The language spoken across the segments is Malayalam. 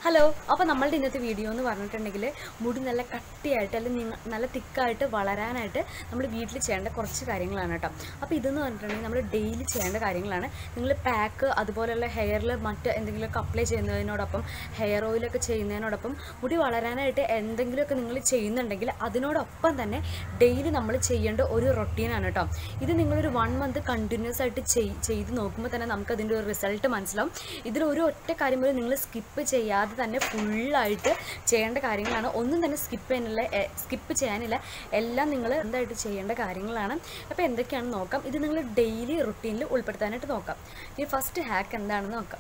ഹലോ അപ്പോൾ നമ്മളുടെ ഇന്നത്തെ വീഡിയോ എന്ന് പറഞ്ഞിട്ടുണ്ടെങ്കിൽ മുടി നല്ല കട്ടിയായിട്ട് അല്ലെങ്കിൽ നിങ്ങ നല്ല തിക്കായിട്ട് വളരാനായിട്ട് നമ്മൾ വീട്ടിൽ ചെയ്യേണ്ട കുറച്ച് കാര്യങ്ങളാണ് കേട്ടോ അപ്പോൾ ഇതെന്ന് പറഞ്ഞിട്ടുണ്ടെങ്കിൽ നമ്മൾ ഡെയിലി ചെയ്യേണ്ട കാര്യങ്ങളാണ് നിങ്ങൾ പാക്ക് അതുപോലെയുള്ള ഹെയറിൽ മറ്റ് എന്തെങ്കിലുമൊക്കെ അപ്ലൈ ചെയ്യുന്നതിനോടൊപ്പം ഹെയർ ഓയിലൊക്കെ ചെയ്യുന്നതിനോടൊപ്പം മുടി വളരാനായിട്ട് എന്തെങ്കിലുമൊക്കെ നിങ്ങൾ ചെയ്യുന്നുണ്ടെങ്കിൽ അതിനോടൊപ്പം തന്നെ ഡെയിലി നമ്മൾ ചെയ്യേണ്ട ഒരു റൊട്ടീനാണ് കേട്ടോ ഇത് നിങ്ങളൊരു വൺ മന്ത് കണ്ടിന്യൂസ് ആയിട്ട് ചെയ്- ചെയ്ത് നോക്കുമ്പോൾ തന്നെ നമുക്ക് അതിൻ്റെ ഒരു റിസൾട്ട് മനസ്സിലാവും ഇതിൽ ഒരു ഒറ്റ കാര്യം പോലും നിങ്ങൾ സ്കിപ്പ് ചെയ്യാതെ തന്നെ ഫുള്ളായിട്ട് ചെയ്യേണ്ട കാര്യങ്ങളാണ് ഒന്നും തന്നെ സ്കിപ്പ് ചെയ്യാനില്ല സ്കിപ്പ് ചെയ്യാനില്ല എല്ലാം നിങ്ങൾ എന്തായിട്ട് ചെയ്യേണ്ട കാര്യങ്ങളാണ് അപ്പോൾ എന്തൊക്കെയാണെന്ന് നോക്കാം ഇത് നിങ്ങൾ ഡെയിലി റുട്ടീനിൽ ഉൾപ്പെടുത്താനായിട്ട് നോക്കാം ഈ ഫസ്റ്റ് ഹാക്ക് എന്താണെന്ന് നോക്കാം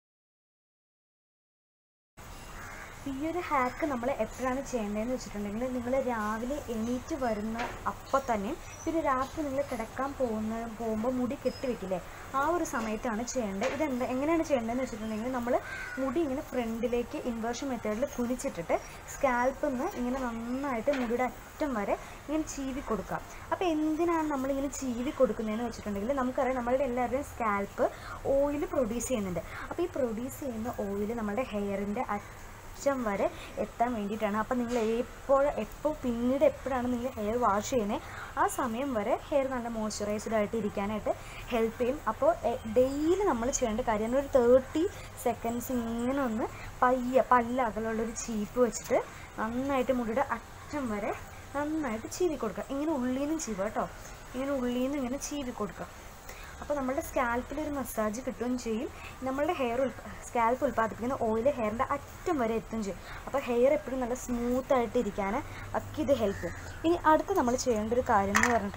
ഈ ഒരു ഹാക്ക് നമ്മൾ എപ്പോഴാണ് ചെയ്യേണ്ടതെന്ന് വെച്ചിട്ടുണ്ടെങ്കിൽ നിങ്ങൾ രാവിലെ എണീറ്റ് വരുന്ന അപ്പം തന്നെ പിന്നെ രാത്രി നിങ്ങൾ കിടക്കാൻ പോകുന്ന പോകുമ്പോൾ മുടി കെട്ടിവെക്കില്ലേ ആ ഒരു സമയത്താണ് ചെയ്യേണ്ടത് ഇതെന്താ എങ്ങനെയാണ് ചെയ്യേണ്ടതെന്ന് വെച്ചിട്ടുണ്ടെങ്കിൽ നമ്മൾ മുടി ഇങ്ങനെ ഫ്രണ്ടിലേക്ക് ഇൻവേർഷൻ മെത്തേഡിൽ കുനിച്ചിട്ടിട്ട് സ്കാൽപ്പിൽ നിന്ന് ഇങ്ങനെ നന്നായിട്ട് മുടിയുടെ അറ്റം വരെ ഇങ്ങനെ ചീവി കൊടുക്കാം അപ്പോൾ എന്തിനാണ് നമ്മളിങ്ങനെ ചീവി കൊടുക്കുന്നതെന്ന് വെച്ചിട്ടുണ്ടെങ്കിൽ നമുക്കറിയാം നമ്മളുടെ എല്ലാവരുടെയും സ്കാൽപ്പ് ഓയിൽ പ്രൊഡ്യൂസ് ചെയ്യുന്നുണ്ട് അപ്പോൾ ഈ പ്രൊഡ്യൂസ് ചെയ്യുന്ന ഓയിൽ നമ്മുടെ ഹെയറിൻ്റെ അറ്റം വരെ എത്താൻ വേണ്ടിയിട്ടാണ് അപ്പം നിങ്ങൾ എപ്പോൾ എപ്പോൾ പിന്നീട് എപ്പോഴാണ് നിങ്ങൾ ഹെയർ വാഷ് ചെയ്യുന്നത് ആ സമയം വരെ ഹെയർ നല്ല മോയ്സ്ചറൈസ്ഡ് ആയിട്ട് ഇരിക്കാനായിട്ട് ഹെൽപ്പ് ചെയ്യും അപ്പോൾ ഡെയിലി നമ്മൾ ചെയ്യേണ്ട കാര്യം ഒരു തേർട്ടി സെക്കൻഡ്സ് ഇങ്ങനെ ഒന്ന് പയ്യ പല്ല അകലുള്ളൊരു ചീപ്പ് വെച്ചിട്ട് നന്നായിട്ട് മുടിയുടെ അറ്റം വരെ നന്നായിട്ട് ചീവി കൊടുക്കുക ഇങ്ങനെ ഉള്ളിൽ നിന്നും ചീവുക കേട്ടോ ഇങ്ങനെ ഉള്ളിൽ നിന്ന് ഇങ്ങനെ ചീവി കൊടുക്കുക അപ്പോൾ നമ്മുടെ സ്കാൽപ്പിൽ ഒരു മസാജ് കിട്ടുകയും ചെയ്യും നമ്മളുടെ ഹെയർ സ്കാൽപ്പ് ഉൽപ്പാദിപ്പിക്കുന്ന ഓയിൽ ഹെയറിൻ്റെ അറ്റം വരെ എത്തുകയും ചെയ്യും അപ്പോൾ ഹെയർ എപ്പോഴും നല്ല സ്മൂത്ത് ആയിട്ട് ഇരിക്കാൻ ഒക്കെ ഇത് ഹെൽപ്പ് ചെയ്യും ഇനി അടുത്ത് നമ്മൾ ചെയ്യേണ്ട ഒരു കാര്യം എന്ന് പറഞ്ഞിട്ട്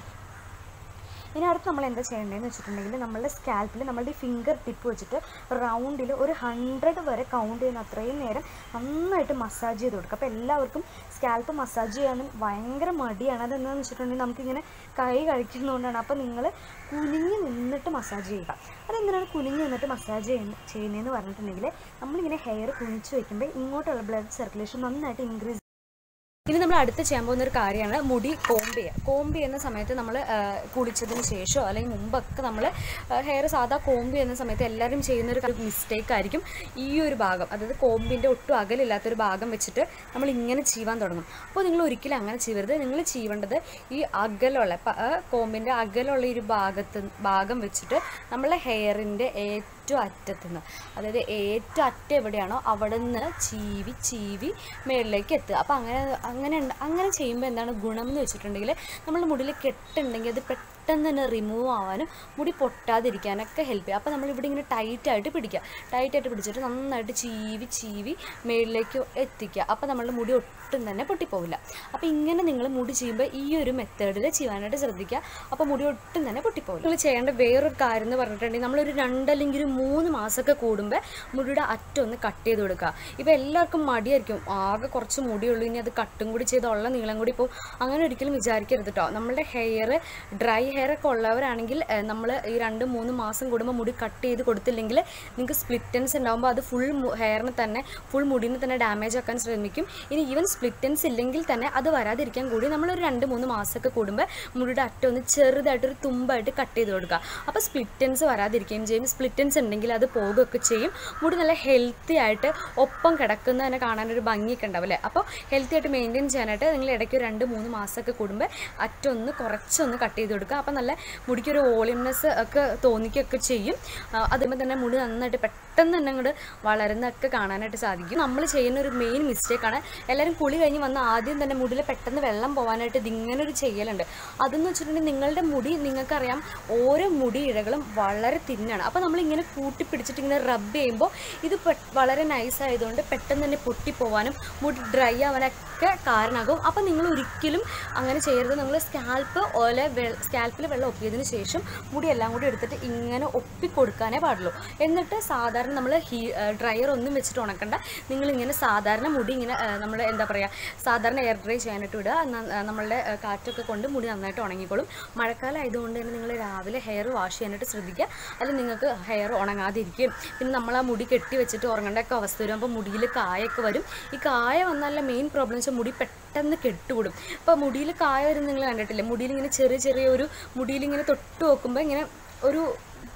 ഇനി അടുത്ത് നമ്മൾ എന്താ ചെയ്യേണ്ടതെന്ന് വെച്ചിട്ടുണ്ടെങ്കിൽ നമ്മളുടെ സ്കാൽപ്പിൽ നമ്മളുടെ ഫിംഗർ ടിപ്പ് വെച്ചിട്ട് റൗണ്ടിൽ ഒരു ഹൺഡ്രഡ് വരെ കൗണ്ട് ചെയ്യുന്ന അത്രയും നേരം നന്നായിട്ട് മസാജ് ചെയ്ത് കൊടുക്കുക അപ്പോൾ എല്ലാവർക്കും സ്കാൽപ്പ് മസാജ് ചെയ്യാൻ ഭയങ്കര മടിയാണ് അതെന്താണെന്ന് വെച്ചിട്ടുണ്ടെങ്കിൽ നമുക്കിങ്ങനെ കൈ കഴിക്കുന്നതുകൊണ്ടാണ് അപ്പോൾ നിങ്ങൾ കുനിഞ്ഞ് നിന്നിട്ട് മസാജ് ചെയ്യുക അതെന്തിനാണ് കുനിഞ്ഞ് നിന്നിട്ട് മസാജ് ചെയ്യുന്ന ചെയ്യുന്നതെന്ന് പറഞ്ഞിട്ടുണ്ടെങ്കിൽ നമ്മളിങ്ങനെ ഹെയർ കുനിച്ച് വയ്ക്കുമ്പോൾ ഇങ്ങോട്ടുള്ള ബ്ലഡ് സർക്കുലേഷൻ നന്നായിട്ട് ഇൻക്രീസ് ഇനി നമ്മൾ അടുത്ത് ചെയ്യാൻ പോകുന്ന ഒരു കാര്യമാണ് മുടി കോംബ് ചെയ്യുക കോംബ് ചെയ്യുന്ന സമയത്ത് നമ്മൾ കുളിച്ചതിന് ശേഷമോ അല്ലെങ്കിൽ മുമ്പൊക്കെ നമ്മൾ ഹെയർ സാധാ കോംബ് ചെയ്യുന്ന സമയത്ത് എല്ലാവരും ചെയ്യുന്ന ഒരു മിസ്റ്റേക്ക് ആയിരിക്കും ഈ ഒരു ഭാഗം അതായത് കോമ്പിൻ്റെ ഒട്ടും അകലില്ലാത്തൊരു ഭാഗം വെച്ചിട്ട് നമ്മൾ ഇങ്ങനെ ചീവാൻ തുടങ്ങും അപ്പോൾ നിങ്ങൾ ഒരിക്കലും അങ്ങനെ ചെയ്യരുത് നിങ്ങൾ ചീവേണ്ടത് ഈ അകലുള്ള കോമ്പിൻ്റെ അകലുള്ള ഈ ഒരു ഭാഗത്ത് ഭാഗം വെച്ചിട്ട് നമ്മളെ ഹെയറിൻ്റെ ഏറ്റവും അറ്റത്തുനിന്ന് അതായത് ഏറ്റവും അറ്റം എവിടെയാണോ അവിടെ നിന്ന് ചീവി ചീവി മേളിലേക്ക് എത്തുക അപ്പോൾ അങ്ങനെ അങ്ങനെ ഉണ്ട് അങ്ങനെ ചെയ്യുമ്പോൾ എന്താണ് ഗുണം എന്ന് വെച്ചിട്ടുണ്ടെങ്കിൽ നമ്മുടെ മുടിയിൽ കെട്ടുണ്ടെങ്കിൽ അത് പെട്ടെന്ന് തന്നെ റിമൂവ് ആവാനും മുടി പൊട്ടാതിരിക്കാനൊക്കെ ഹെൽപ്പ് ചെയ്യും അപ്പോൾ നമ്മളിവിടെ ഇങ്ങനെ ടൈറ്റായിട്ട് പിടിക്കുക ടൈറ്റായിട്ട് പിടിച്ചിട്ട് നന്നായിട്ട് ചീവി ചീവി മേളിലേക്ക് എത്തിക്കുക അപ്പോൾ നമ്മളുടെ മുടി ഒട്ടും തന്നെ പൊട്ടിപ്പോവില്ല അപ്പോൾ ഇങ്ങനെ നിങ്ങൾ മുടി ചെയ്യുമ്പോൾ ഈ ഒരു മെത്തേഡിൽ ചെയ്യാനായിട്ട് ശ്രദ്ധിക്കുക അപ്പോൾ മുടി ഒട്ടും തന്നെ പൊട്ടിപ്പോവില്ല നിങ്ങൾ ചെയ്യേണ്ട വേറൊരു കാര്യം എന്ന് പറഞ്ഞിട്ടുണ്ടെങ്കിൽ നമ്മളൊരു രണ്ടല്ലെങ്കിൽ ഒരു മൂന്ന് മാസമൊക്കെ കൂടുമ്പോൾ മുടിയുടെ അറ്റം ഒന്ന് കട്ട് ചെയ്ത് കൊടുക്കുക ഇപ്പോൾ എല്ലാവർക്കും മടിയായിരിക്കും ആകെ കുറച്ച് മുടിയുള്ളൂ ഇനി അത് കട്ടും കൂടി ചെയ്ത് ഉള്ള നീളം കൂടി പോകും അങ്ങനെ ഒരിക്കലും വിചാരിക്കരുത് കേട്ടോ നമ്മളുടെ ഹെയർ ഡ്രൈ ഹെയർ ഒക്കെ ഉള്ളവരാണെങ്കിൽ നമ്മൾ ഈ രണ്ട് മൂന്ന് മാസം കൂടുമ്പോൾ മുടി കട്ട് ചെയ്ത് കൊടുത്തില്ലെങ്കിൽ നിങ്ങൾക്ക് സ്പ്ലിറ്റൻസ് ഉണ്ടാകുമ്പോൾ അത് ഫുൾ ഹെയറിന് തന്നെ ഫുൾ മുടിനെ തന്നെ ഡാമേജ് ആക്കാൻ ശ്രമിക്കും ഇനി ഈവൻ സ്പ്ലിറ്റൻസ് ഇല്ലെങ്കിൽ തന്നെ അത് വരാതിരിക്കാൻ കൂടി നമ്മളൊരു രണ്ട് മൂന്ന് മാസമൊക്കെ കൂടുമ്പോൾ മുടിയുടെ അറ്റം ഒന്ന് ചെറുതായിട്ടൊരു തുമ്പായിട്ട് കട്ട് ചെയ്ത് കൊടുക്കുക അപ്പോൾ സ്പ്ലിറ്റൻസ് വരാതിരിക്കുകയും ചെയ്യും സ്പ്ലിറ്റൻസ് ഉണ്ടെങ്കിൽ അത് പോകുകയൊക്കെ ചെയ്യും മുടി നല്ല ഹെൽത്തി ആയിട്ട് ഒപ്പം കിടക്കുന്നതിനെ കാണാനൊരു ഭംഗിയൊക്കെ ഉണ്ടാവും അല്ലേ അപ്പോൾ ഹെൽത്തി ആയിട്ട് മെയിൻറ്റെയിൻ ചെയ്യാനായിട്ട് നിങ്ങൾ ഇടയ്ക്ക് ഒരു രണ്ട് മൂന്ന് മാസമൊക്കെ കൂടുമ്പോൾ അറ്റം ഒന്ന് കുറച്ചൊന്ന് കട്ട് ചെയ്ത് കൊടുക്കുക അപ്പോൾ നല്ല മുടിക്കൊരു വോളിയംനെസ് ഒക്കെ തോന്നിക്കുകയൊക്കെ ചെയ്യും ആ, അതുമ്പോൾ തന്നെ മുടി നന്നായിട്ട് പെട്ടെന്ന് തന്നെ അങ്ങോട്ട് വളരുന്നതൊക്കെ കാണാനായിട്ട് സാധിക്കും നമ്മൾ ചെയ്യുന്ന ഒരു മെയിൻ മിസ്റ്റേക്കാണ് എല്ലാവരും കുളി കഴിഞ്ഞ് വന്ന ആദ്യം തന്നെ മുടിയിൽ പെട്ടെന്ന് വെള്ളം പോകാനായിട്ട് ഇതിങ്ങനെ ഒരു ചെയ്യലുണ്ട് അതെന്ന് വെച്ചിട്ടുണ്ടെങ്കിൽ നിങ്ങളുടെ മുടി നിങ്ങൾക്കറിയാം ഓരോ മുടി ഇഴകളും വളരെ തിന്നാണ് അപ്പോൾ നമ്മളിങ്ങനെ കൂട്ടി പിടിച്ചിട്ട് ഇങ്ങനെ റബ്ബ് ചെയ്യുമ്പോൾ ഇത് പെ- വളരെ നൈസ് ആയതുകൊണ്ട് പെട്ടെന്ന് തന്നെ പൊട്ടിപ്പോവാനും മുടി ഡ്രൈ ആവാനൊക്കെ കാരണമാകും അപ്പോൾ നിങ്ങൾ ഒരിക്കലും അങ്ങനെ ചെയ്യരുത് നിങ്ങൾ സ്കാൽപ്പ് ഓല സ്കാൽപ്പിൽ വെള്ളം ഒപ്പിയതിന് ശേഷം മുടി എല്ലാം കൂടി എടുത്തിട്ട് ഇങ്ങനെ ഒപ്പിക്കൊടുക്കാനേ പാടുള്ളൂ എന്നിട്ട് സാധാരണ നമ്മൾ ഹീ ഡ്രയർ ഒന്നും വെച്ചിട്ട് ഉണക്കണ്ട നിങ്ങളിങ്ങനെ സാധാരണ മുടി ഇങ്ങനെ നമ്മൾ എന്താ പറയുക സാധാരണ എയർ ഡ്രൈ ചെയ്യാനായിട്ട് വിടുക ന- ആ, നമ്മളുടെ ആ, കാറ്റൊക്കെ കൊണ്ട് മുടി നന്നായിട്ട് ഉണങ്ങിക്കോളും മഴക്കാലം ആയതുകൊണ്ട് തന്നെ നിങ്ങൾ രാവിലെ ഹെയർ വാഷ് ചെയ്യാനായിട്ട് ശ്രദ്ധിക്കുക അത് നിങ്ങൾക്ക് ഹെയർ ഉണങ്ങാതിരിക്കും പിന്നെ നമ്മൾ ആ മുടി കെട്ടി വെച്ചിട്ട് ഉറങ്ങേണ്ട ഒക്കെ അവസ്ഥ വരും അപ്പോൾ മുടിയിൽ കായൊക്കെ വരും ഈ കായ വന്നാലുള്ള മെയിൻ പ്രോബ്ലം വെച്ചാൽ മുടി പെട്ടെന്ന് കെട്ടുകൂടും അപ്പോൾ മുടിയിൽ കായ വരും നിങ്ങൾ കണ്ടിട്ടില്ലേ മുടിയിൽ ഇങ്ങനെ ചെറിയ ചെറിയ ഒരു മുടിയിൽ ഇങ്ങനെ തൊട്ട് നോക്കുമ്പോൾ ഇങ്ങനെ ഒരു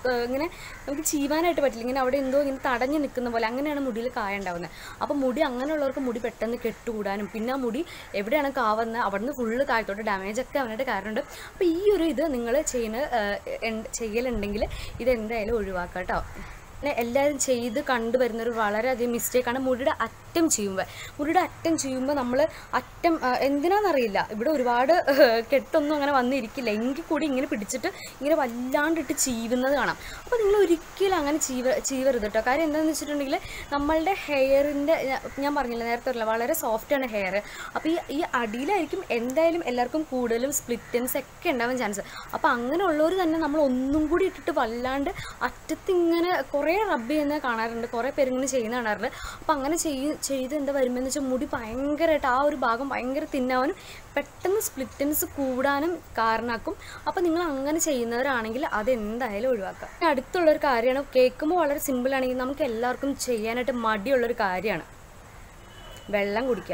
ഏഹ് ഇങ്ങനെ നമുക്ക് ചീവാനായിട്ട് പറ്റില്ല ഇങ്ങനെ അവിടെ എന്തോ ഇങ്ങനെ തടഞ്ഞു നിൽക്കുന്ന പോലെ അങ്ങനെയാണ് മുടിയിൽ കായ ഉണ്ടാവുന്നത് അപ്പോൾ മുടി അങ്ങനെയുള്ളവർക്ക് മുടി പെട്ടെന്ന് കെട്ടുകൂടാനും പിന്നെ ആ മുടി എവിടെയാണ് കാവുന്നത് അവിടുന്ന് ഫുള്ള് താഴത്തോട്ട് ഡാമേജ് ഒക്കെ അവനായിട്ട് കാരണമുണ്ട് അപ്പോൾ ഈ ഒരു ഇത് നിങ്ങൾ ചെയ്യുന്ന ഏഹ്, എൻ- ചെയ്യലുണ്ടെങ്കിൽ ഇത് എന്തായാലും ഒഴിവാക്കാം കേട്ടോ പിന്നെ എല്ലാവരും ചെയ്ത് കണ്ടുവരുന്നൊരു വളരെയധികം മിസ്റ്റേക്കാണ് മുടിയുടെ അറ്റം ചെയ്യുമ്പോൾ മുടിയുടെ അറ്റം ചെയ്യുമ്പോൾ നമ്മൾ അറ്റം ആ, എന്തിനാണെന്നറിയില്ല ഇവിടെ ഒരുപാട് ഏഹ്, കെട്ടൊന്നും അങ്ങനെ വന്നിരിക്കില്ല എങ്കിൽ കൂടി ഇങ്ങനെ പിടിച്ചിട്ട് ഇങ്ങനെ വല്ലാണ്ടിട്ട് ചീവുന്നത് കാണാം അപ്പോൾ നിങ്ങൾ ഒരിക്കലും അങ്ങനെ ചീവ ചീവരുത് കേട്ടോ കാര്യം എന്താണെന്ന് വെച്ചിട്ടുണ്ടെങ്കിൽ നമ്മളുടെ ഹെയറിൻ്റെ ഞാൻ പറഞ്ഞില്ല നേരത്തെ പറഞ്ഞില്ല വളരെ സോഫ്റ്റാണ് ഹെയർ അപ്പോൾ ഈ ഈ അടിയിലായിരിക്കും എന്തായാലും എല്ലാവർക്കും കൂടുതലും സ്പ്ലിറ്റൻസ് ഒക്കെ ഉണ്ടാവാൻ ചാൻസ് അപ്പോൾ അങ്ങനെയുള്ളവർ തന്നെ നമ്മൾ ഒന്നും കൂടി ഇട്ടിട്ട് വല്ലാണ്ട് അറ്റത്ത് ഇങ്ങനെ കുറേ റബ്ബ് ചെയ്യുന്നത് കാണാറുണ്ട് കുറേ പേര് ഇങ്ങനെ ചെയ്യുന്ന കാണാറുണ്ട് അപ്പോൾ അങ്ങനെ ചെയ്ത് ചെയ്ത് എന്താ വരുമ്പോൾ വെച്ചാൽ മുടി ഭയങ്കരമായിട്ട് ആ ഒരു ഭാഗം ഭയങ്കര തിന്നാവാനും പെട്ടെന്ന് സ്പ്ലിറ്റൻസ് കൂടാനും കാരണമാക്കും അപ്പോൾ നിങ്ങൾ അങ്ങനെ ചെയ്യുന്നവരാണെങ്കിൽ അത് എന്തായാലും ഒഴിവാക്കുക ഇനി അടുത്തുള്ളൊരു കാര്യമാണ് കേൾക്കുമ്പോൾ വളരെ സിമ്പിൾ ആണെങ്കിൽ നമുക്ക് എല്ലാവർക്കും ചെയ്യാനായിട്ട് മടിയുള്ളൊരു കാര്യമാണ് വെള്ളം കുടിക്കുക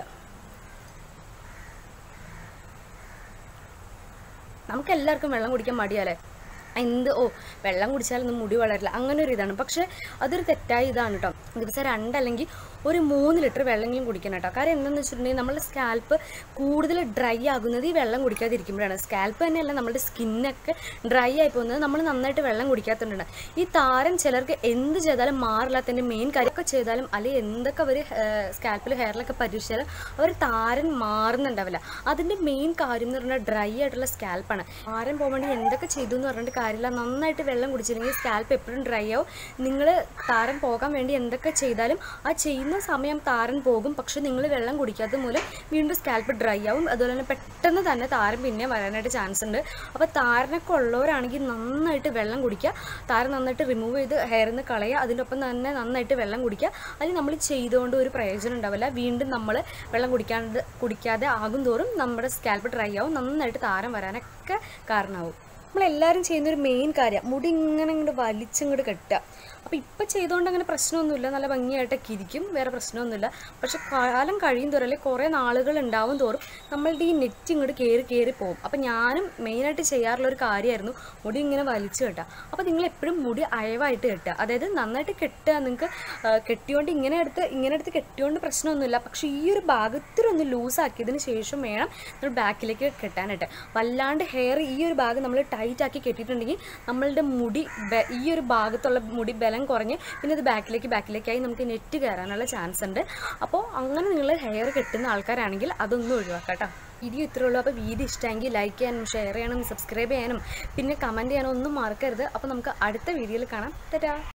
നമുക്ക് എല്ലാവർക്കും വെള്ളം കുടിക്കാൻ മടിയല്ലേ എന്ത് ഓ വെള്ളം കുടിച്ചാലൊന്നും മുടി വളരില്ല അങ്ങനെ ഒരു ഇതാണ് പക്ഷേ അതൊരു തെറ്റായ ഇതാണ് കേട്ടോ ദിവസം രണ്ടല്ലെങ്കിൽ ഒരു മൂന്ന് ലിറ്റർ വെള്ളമെങ്കിലും കുടിക്കണം കേട്ടോ കാര്യം എന്താണെന്ന് വെച്ചിട്ടുണ്ടെങ്കിൽ നമ്മുടെ സ്കാൽപ്പ് കൂടുതൽ ഡ്രൈ ആകുന്നത് ഈ വെള്ളം കുടിക്കാതിരിക്കുമ്പോഴാണ് സ്കാൽപ്പ് തന്നെയല്ല നമ്മുടെ സ്കിന്നൊക്കെ ഡ്രൈ ആയി പോകുന്നത് നമ്മൾ നന്നായിട്ട് വെള്ളം കുടിക്കാത്തതുകൊണ്ടാണ് ഈ താരൻ ചിലർക്ക് എന്ത് ചെയ്താലും മാറില്ലാത്തതിൻ്റെ മെയിൻ കാര്യമൊക്കെ ചെയ്താലും അല്ലെങ്കിൽ എന്തൊക്കെ അവർ സ്കാൽപ്പിൽ ഹെയറിലൊക്കെ പരീക്ഷിച്ചാലും അവർ താരൻ മാറുന്നുണ്ടാവില്ല അതിൻ്റെ മെയിൻ കാര്യം എന്ന് പറഞ്ഞാൽ ഡ്രൈ ആയിട്ടുള്ള സ്കാൽപ്പാണ് താരൻ പോകാൻ വേണ്ടി എന്തൊക്കെ ചെയ്തു എന്ന് പറഞ്ഞിട്ട് കാര്യമില്ല നന്നായിട്ട് വെള്ളം കുടിച്ചില്ലെങ്കിൽ സ്കാൽപ്പ് എപ്പോഴും ഡ്രൈ ആവും നിങ്ങൾ താരൻ പോകാൻ വേണ്ടി എന്തൊക്കെ ചെയ്താലും ആ ചെയ്യുന്ന സമയം താരൻ പോകും പക്ഷെ നിങ്ങൾ വെള്ളം കുടിക്കാത്ത മൂലം വീണ്ടും സ്കാൽപ്പ് ഡ്രൈ ആവും അതുപോലെ തന്നെ പെട്ടെന്ന് തന്നെ താരൻ പിന്നെ വരാനായിട്ട് ചാൻസ് ഉണ്ട് അപ്പോൾ താരനൊക്കെ ഉള്ളവരാണെങ്കിൽ നന്നായിട്ട് വെള്ളം കുടിക്കുക താരൻ നന്നായിട്ട് റിമൂവ് ചെയ്ത് ഹെയറിൽ നിന്ന് കളയുക അതിൻ്റെ ഒപ്പം തന്നെ നന്നായിട്ട് വെള്ളം കുടിക്കുക അതിൽ നമ്മൾ ചെയ്തുകൊണ്ട് ഒരു പ്രയോജനം ഉണ്ടാവില്ല വീണ്ടും നമ്മൾ വെള്ളം കുടിക്കാണ്ട് കുടിക്കാതെ ആകും തോറും നമ്മുടെ സ്കാൽപ്പ് ഡ്രൈ ആവും നന്നായിട്ട് താരം വരാനൊക്കെ കാരണമാവും നമ്മളെല്ലാവരും ചെയ്യുന്ന ഒരു മെയിൻ കാര്യം മുടി ഇങ്ങനെ ഇങ്ങോട്ട് വലിച്ചിങ്ങോട്ട് കെട്ടുക അപ്പോൾ ഇപ്പം ചെയ്തുകൊണ്ട് അങ്ങനെ പ്രശ്നമൊന്നുമില്ല നല്ല ഭംഗിയായിട്ടൊക്കെ ഇരിക്കും വേറെ പ്രശ്നമൊന്നുമില്ല പക്ഷെ കാലം കഴിയും തോറും അല്ലെങ്കിൽ കുറേ നാളുകൾ ഉണ്ടാവും തോറും നമ്മളുടെ ഈ നെറ്റ് ഇങ്ങോട്ട് കയറി കയറി പോകും അപ്പോൾ ഞാനും മെയിനായിട്ട് ചെയ്യാറുള്ള ഒരു കാര്യമായിരുന്നു മുടി ഇങ്ങനെ വലിച്ചു കെട്ടുക അപ്പോൾ നിങ്ങൾ എപ്പോഴും മുടി അയവായിട്ട് കെട്ടുക അതായത് നന്നായിട്ട് കെട്ടുക നിങ്ങൾക്ക് കെട്ടിയോണ്ട് ഇങ്ങനെ എടുത്ത് ഇങ്ങനെ എടുത്ത് കെട്ടിയോണ്ട് പ്രശ്നമൊന്നുമില്ല പക്ഷേ ഈ ഒരു ഭാഗത്തിലൊന്ന് ലൂസാക്കിയതിന് ശേഷം വേണം നമ്മൾ ബാക്കിലേക്ക് കെട്ടാനായിട്ട് വല്ലാണ്ട് ഹെയർ ഈ ഒരു ഭാഗം നമ്മൾ ടൈറ്റ് ആക്കി കെട്ടിയിട്ടുണ്ടെങ്കിൽ നമ്മളുടെ മുടി ബെ- ഈ ഒരു ഭാഗത്തുള്ള മുടി ബലം കുറഞ്ഞ് പിന്നെ ഇത് ബാക്കിലേക്ക് ബാക്കിലേക്കായി നമുക്ക് നെറ്റ് കയറാനുള്ള ചാൻസ് ഉണ്ട് അപ്പോൾ അങ്ങനെ നിങ്ങൾ ഹെയർ കെട്ടുന്ന ആൾക്കാരാണെങ്കിൽ അതൊന്നും ഒഴിവാക്കാം കേട്ടോ വീഡിയോ ഇത്രേ ഉള്ളൂ അപ്പോൾ വീഡിയോ ഇഷ്ടമെങ്കിൽ ലൈക്ക് ചെയ്യാനും ഷെയർ ചെയ്യാനും സബ്സ്ക്രൈബ് ചെയ്യാനും പിന്നെ കമൻറ്റ് ചെയ്യാനും ഒന്നും മറക്കരുത് അപ്പോൾ നമുക്ക് അടുത്ത വീഡിയോയിൽ കാണാം ടാറ്റാ